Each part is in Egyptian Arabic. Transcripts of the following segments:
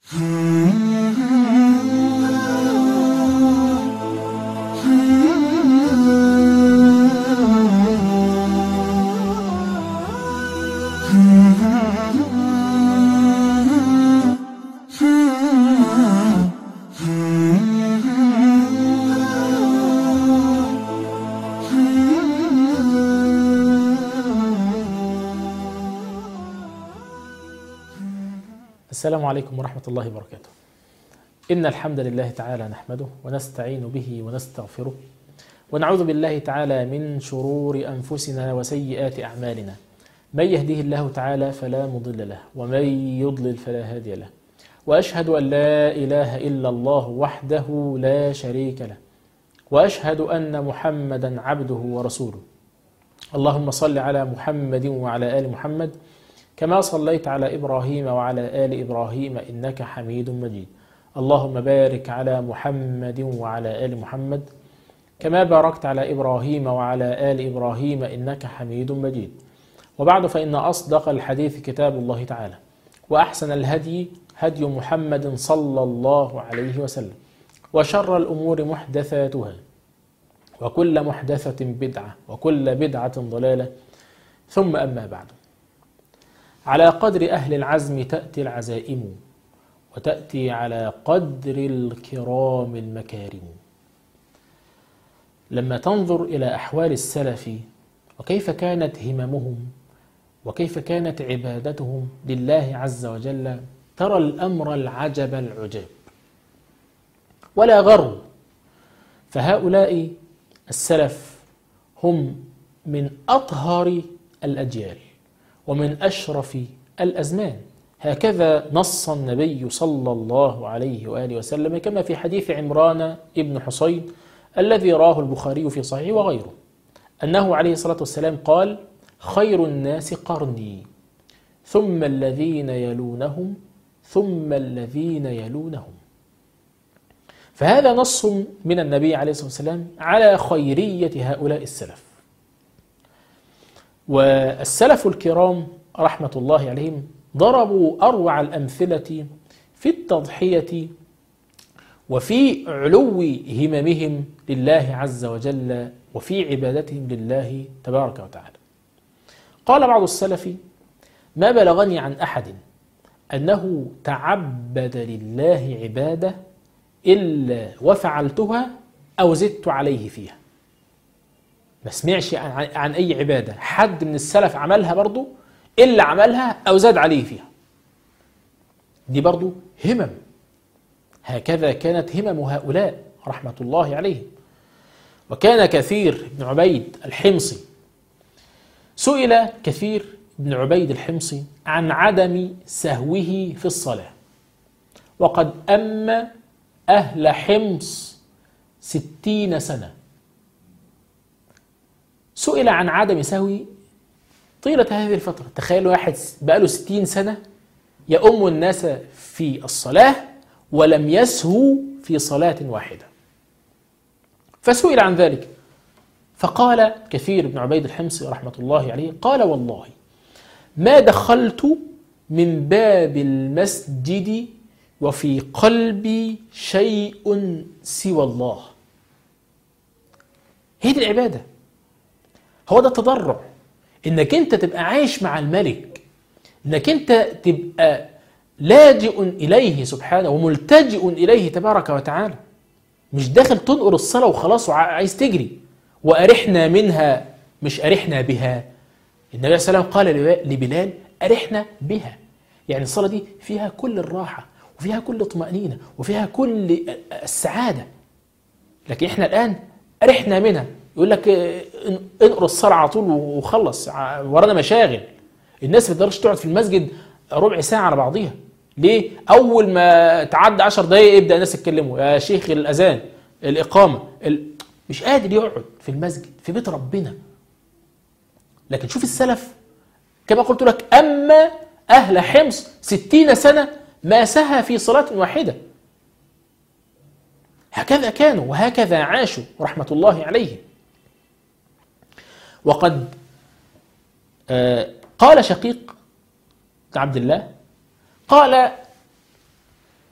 السلام عليكم ورحمة الله وبركاته. إن الحمد لله تعالى نحمده ونستعين به ونستغفره ونعوذ بالله تعالى من شرور أنفسنا وسيئات أعمالنا. من يهده الله تعالى فلا مضل له ومن يضلل فلا هادي له. وأشهد أن لا إله إلا الله وحده لا شريك له. وأشهد أن محمدا عبده ورسوله. اللهم صل على محمد وعلى آل محمد كما صليت على ابراهيم وعلى ال ابراهيم انك حميد مجيد اللهم بارك على محمد وعلى ال محمد كما باركت على ابراهيم وعلى ال ابراهيم انك حميد مجيد وبعد فان اصدق الحديث كتاب الله تعالى واحسن الهدي هدي محمد صلى الله عليه وسلم وشر الامور محدثاتها وكل محدثه بدعه وكل بدعه ضلاله ثم اما بعد على قدر أهل العزم تأتي العزائم وتأتي على قدر الكرام المكارم لما تنظر إلى أحوال السلف وكيف كانت هممهم وكيف كانت عبادتهم لله عز وجل ترى الأمر العجب العجاب ولا غرو فهؤلاء السلف هم من أطهر الأجيال ومن أشرف الأزمان هكذا نص النبي صلى الله عليه وآله وسلم كما في حديث عمران ابن حسين الذي راه البخاري في صحيح وغيره أنه عليه الصلاة والسلام قال خير الناس قرني ثم الذين يلونهم ثم الذين يلونهم فهذا نص من النبي عليه الصلاة والسلام على خيرية هؤلاء السلف والسلف الكرام رحمة الله عليهم ضربوا أروع الأمثلة في التضحية وفي علو هممهم لله عز وجل وفي عبادتهم لله تبارك وتعالى قال بعض السلف ما بلغني عن أحد أنه تعبد لله عبادة إلا وفعلتها أو زدت عليه فيها ما سمعش عن, عن أي عبادة حد من السلف عملها برضو إلا عملها أو زاد عليه فيها دي برضو همم هكذا كانت همم هؤلاء رحمة الله عليهم وكان كثير بن عبيد الحمصي سئل كثير بن عبيد الحمصي عن عدم سهوه في الصلاة وقد أما أهل حمص ستين سنة سئل عن عدم سهو طيلة هذه الفترة تخيل واحد بقاله ستين سنة يؤم الناس في الصلاة ولم يسهو في صلاة واحدة فسئل عن ذلك فقال كثير بن عبيد الحمصي رحمة الله عليه قال والله ما دخلت من باب المسجد وفي قلبي شيء سوى الله هي دي العباده هو ده التضرع انك انت تبقى عايش مع الملك انك انت تبقى لاجئ اليه سبحانه وملتجئ اليه تبارك وتعالى مش داخل تنقر الصلاه وخلاص وعايز تجري وارحنا منها مش ارحنا بها النبي عليه الصلاه والسلام قال لبلال ارحنا بها يعني الصلاه دي فيها كل الراحه وفيها كل طمانينه وفيها كل السعاده لكن احنا الان ارحنا منها يقول لك انقر الصلاة على طول وخلص ورانا مشاغل الناس ما تقدرش تقعد في المسجد ربع ساعة على بعضيها ليه؟ أول ما تعدي 10 دقايق يبدأ الناس يتكلموا يا شيخ الأذان الإقامة ال... مش قادر يقعد في المسجد في بيت ربنا لكن شوف السلف كما قلت لك أما أهل حمص ستين سنة ما سهى في صلاة واحدة هكذا كانوا وهكذا عاشوا رحمة الله عليهم وقد قال شقيق عبد الله قال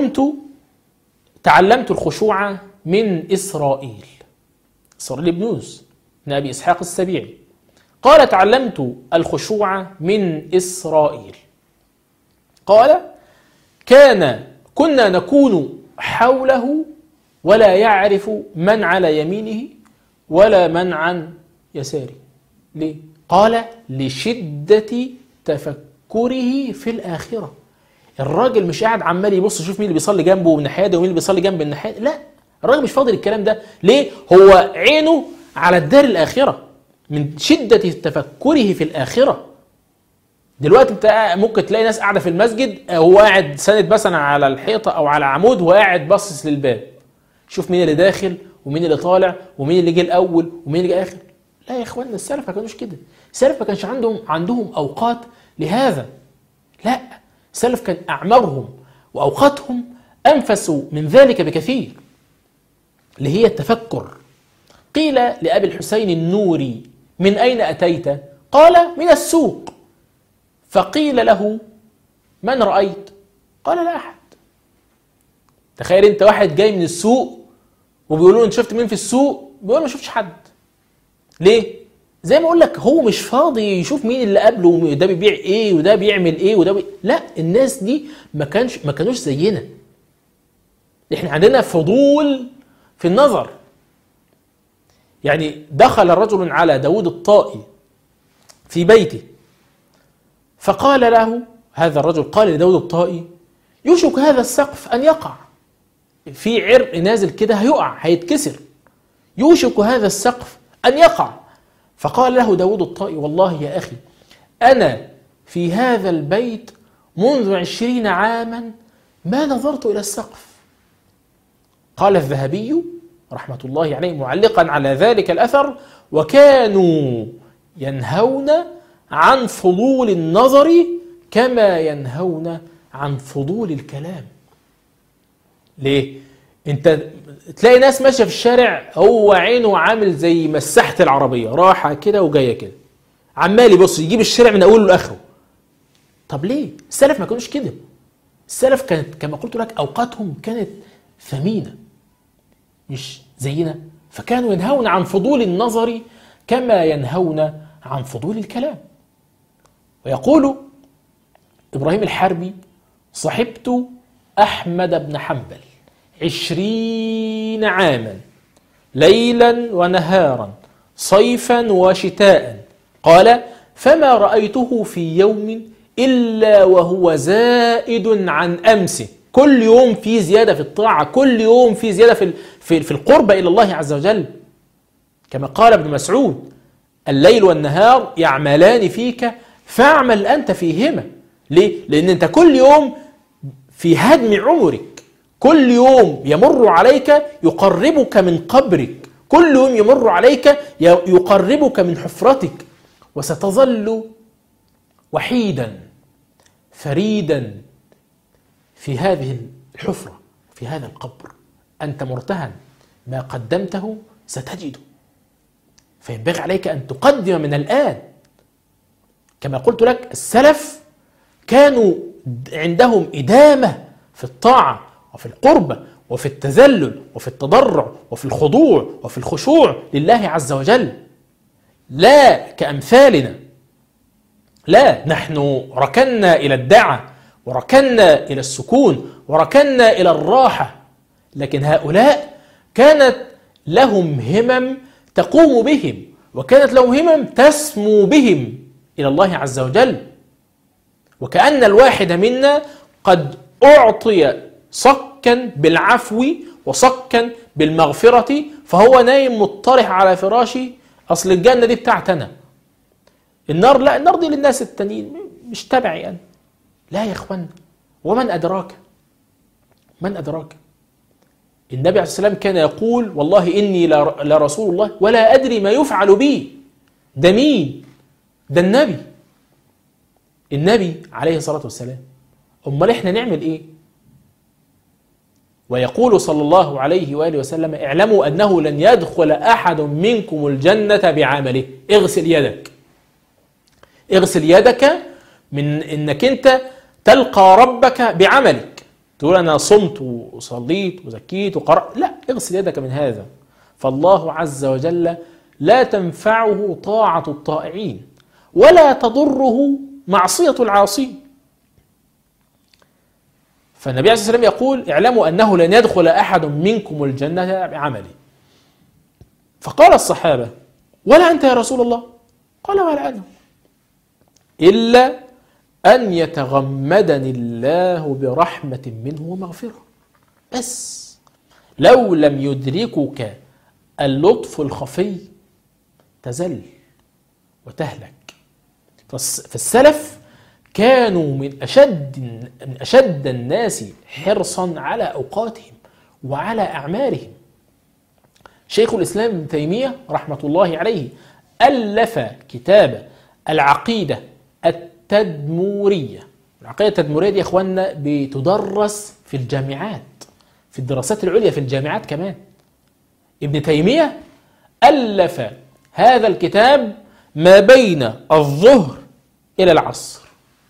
قمت تعلمت الخشوع من إسرائيل إسرائيل بن يونس بن أبي إسحاق السبيعي قال تعلمت الخشوع من إسرائيل قال كان كنا نكون حوله ولا يعرف من على يمينه ولا من عن يساره ليه؟ قال لشدة تفكره في الآخرة الراجل مش قاعد عمال يبص يشوف مين اللي بيصلي جنبه من الناحيه دي ومين اللي بيصلي جنب الناحيه لا الراجل مش فاضي للكلام ده ليه هو عينه على الدار الاخره من شده تفكره في الاخره دلوقتي انت ممكن تلاقي ناس قاعده في المسجد هو قاعد ساند مثلا على الحيطه او على عمود وقاعد باصص للباب شوف مين اللي داخل ومين اللي طالع ومين اللي جه الاول ومين اللي جه اخر لا يا اخوانا السلف ما كانوش كده السلف ما كانش عندهم عندهم اوقات لهذا لا السلف كان اعمارهم واوقاتهم انفس من ذلك بكثير اللي هي التفكر قيل لابي الحسين النوري من اين اتيت قال من السوق فقيل له من رايت قال لا احد تخيل انت واحد جاي من السوق وبيقولوا له انت شفت مين في السوق بيقول ما شفتش حد ليه زي ما اقول لك هو مش فاضي يشوف مين اللي قبله وده بيبيع ايه وده بيعمل ايه وده بي... لا الناس دي ما كانش ما كانوش زينا احنا عندنا فضول في النظر يعني دخل رجل على داود الطائي في بيته فقال له هذا الرجل قال لداود الطائي يوشك هذا السقف أن يقع في عرق نازل كده هيقع هيتكسر يوشك هذا السقف أن يقع فقال له داود الطائي والله يا أخي أنا في هذا البيت منذ عشرين عاما ما نظرت إلى السقف قال الذهبي رحمة الله عليه معلقا على ذلك الأثر وكانوا ينهون عن فضول النظر كما ينهون عن فضول الكلام ليه؟ انت تلاقي ناس ماشيه في الشارع هو عينه عامل زي مساحه العربيه راحه كده وجايه كده عمال يبص يجيب الشارع من اوله لاخره طب ليه؟ السلف ما كانوش كده السلف كانت كما قلت لك اوقاتهم كانت ثمينه مش زينا فكانوا ينهون عن فضول النظر كما ينهون عن فضول الكلام ويقول إبراهيم الحربي صحبت أحمد بن حنبل عشرين عاما ليلا ونهارا صيفا وشتاء قال فما رأيته في يوم إلا وهو زائد عن أمسه كل يوم في زيادة في الطاعة كل يوم في زيادة في في, في القرب إلى الله عز وجل كما قال ابن مسعود الليل والنهار يعملان فيك فاعمل أنت فيهما ليه؟ لأن أنت كل يوم في هدم عمرك كل يوم يمر عليك يقربك من قبرك كل يوم يمر عليك يقربك من حفرتك وستظل وحيدا فريدا في هذه الحفرة في هذا القبر أنت مرتهن ما قدمته ستجده فينبغي عليك أن تقدم من الآن كما قلت لك السلف كانوا عندهم إدامة في الطاعة وفي القربة وفي التذلل وفي التضرع وفي الخضوع وفي الخشوع لله عز وجل لا كأمثالنا لا نحن ركنا إلى الدعة وركنا إلى السكون وركنا إلى الراحة لكن هؤلاء كانت لهم همم تقوم بهم وكانت لهم همم تسمو بهم إلى الله عز وجل وكأن الواحد منا قد أعطي صكا بالعفو وصكا بالمغفرة فهو نايم مطرح على فراشي أصل الجنة دي بتاعتنا النار لا النار دي للناس التانيين مش تبعي أنا لا يا إخوان ومن أدراك من أدراك النبي عليه السلام كان يقول والله إني لرسول الله ولا أدري ما يفعل بي ده مين ده النبي النبي عليه الصلاة والسلام أمال إحنا نعمل إيه ويقول صلى الله عليه وآله وسلم اعلموا أنه لن يدخل أحد منكم الجنة بعمله اغسل يدك اغسل يدك من انك انت تلقى ربك بعملك تقول أنا صمت وصليت وزكيت وقرأت لا اغسل يدك من هذا فالله عز وجل لا تنفعه طاعة الطائعين ولا تضره معصية العاصين فالنبي عليه الصلاة والسلام يقول اعلموا أنه لن يدخل أحد منكم الجنة بعمله فقال الصحابة ولا أنت يا رسول الله قال ولا أنا إلا أن يتغمدني الله برحمة منه ومغفرة بس لو لم يدركك اللطف الخفي تزل وتهلك فالسلف كانوا من أشد من أشد الناس حرصا على أوقاتهم وعلى أعمارهم شيخ الإسلام ابن تيمية رحمة الله عليه ألف كتاب العقيدة التدمورية العقيدة التدمورية دي يا إخواننا بتدرس في الجامعات في الدراسات العليا في الجامعات كمان ابن تيمية ألف هذا الكتاب ما بين الظهر إلى العصر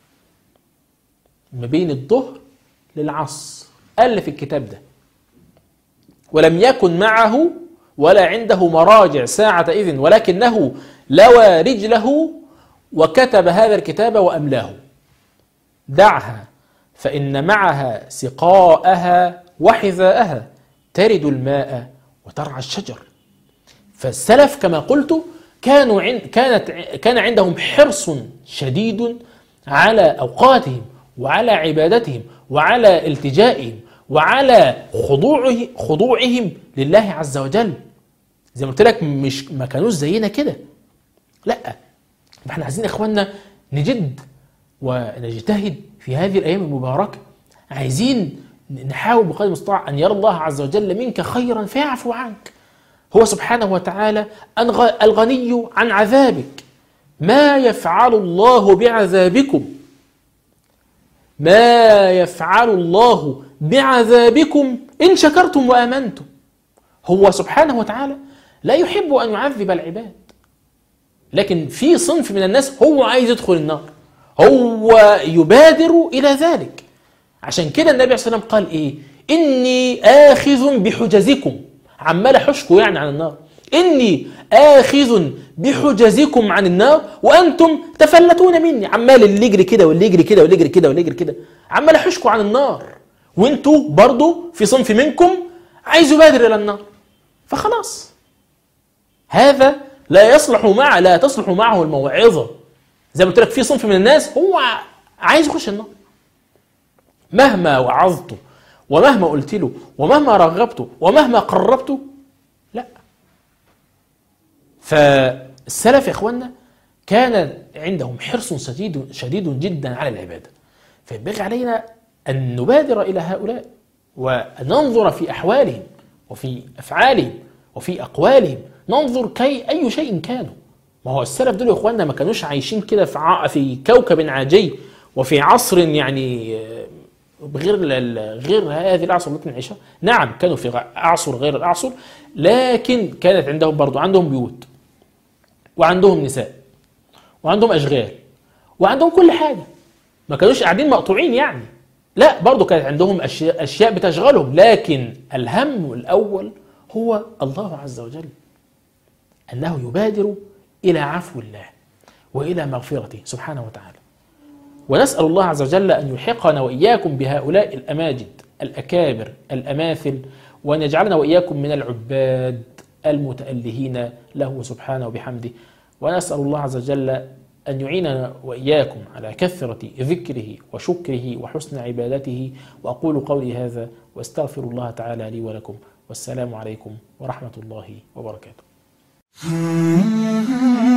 ما بين الظهر للعصر ألف الكتاب ده ولم يكن معه ولا عنده مراجع ساعة إذن ولكنه لوى رجله وكتب هذا الكتاب وأملاه دعها فإن معها سقاءها وحذاءها ترد الماء وترعى الشجر فالسلف كما قلت كانوا عند كانت كان عندهم حرص شديد على اوقاتهم وعلى عبادتهم وعلى التجائهم وعلى خضوعه خضوعهم لله عز وجل زي ما قلت لك مش ما كانوش زينا كده لا احنا عايزين يا اخواننا نجد ونجتهد في هذه الايام المباركه عايزين نحاول بقدر المستطاع ان يرى الله عز وجل منك خيرا فيعفو عنك هو سبحانه وتعالى الغني عن عذابك ما يفعل الله بعذابكم ما يفعل الله بعذابكم إن شكرتم وآمنتم هو سبحانه وتعالى لا يحب أن يعذب العباد لكن في صنف من الناس هو عايز يدخل النار هو يبادر إلى ذلك عشان كده النبي صلى الله عليه وسلم قال إيه إني آخذ بحجزكم عمال احشكوا يعني عن النار اني اخذ بحجزكم عن النار وانتم تفلتون مني عمال اللي يجري كده واللي يجري كده واللي يجري كده واللي يجري كده عمال احشكوا عن النار وانتوا برضو في صنف منكم عايز يبادر الى النار فخلاص هذا لا يصلح مع لا تصلح معه الموعظه زي ما قلت لك في صنف من الناس هو عايز يخش النار مهما وعظته ومهما قلت له ومهما رغبته ومهما قربته لا فالسلف يا اخوانا كان عندهم حرص شديد شديد جدا على العباده فينبغي علينا ان نبادر الى هؤلاء وننظر في احوالهم وفي افعالهم وفي اقوالهم ننظر كي اي شيء كانوا ما هو السلف دول يا اخوانا ما كانوش عايشين كده في في كوكب عاجي وفي عصر يعني غير غير هذه الاعصر التي نعيشها نعم كانوا في اعصر غير الاعصر لكن كانت عندهم برضو عندهم بيوت وعندهم نساء وعندهم اشغال وعندهم كل حاجه ما كانوش قاعدين مقطوعين يعني لا برضو كانت عندهم اشياء اشياء بتشغلهم لكن الهم الاول هو الله عز وجل انه يبادر الى عفو الله والى مغفرته سبحانه وتعالى ونسأل الله عز وجل أن يلحقنا وإياكم بهؤلاء الأماجد الأكابر الأماثل وأن يجعلنا وإياكم من العباد المتألهين له سبحانه وبحمده ونسأل الله عز وجل أن يعيننا وإياكم على كثرة ذكره وشكره وحسن عبادته وأقول قولي هذا وأستغفر الله تعالى لي ولكم والسلام عليكم ورحمة الله وبركاته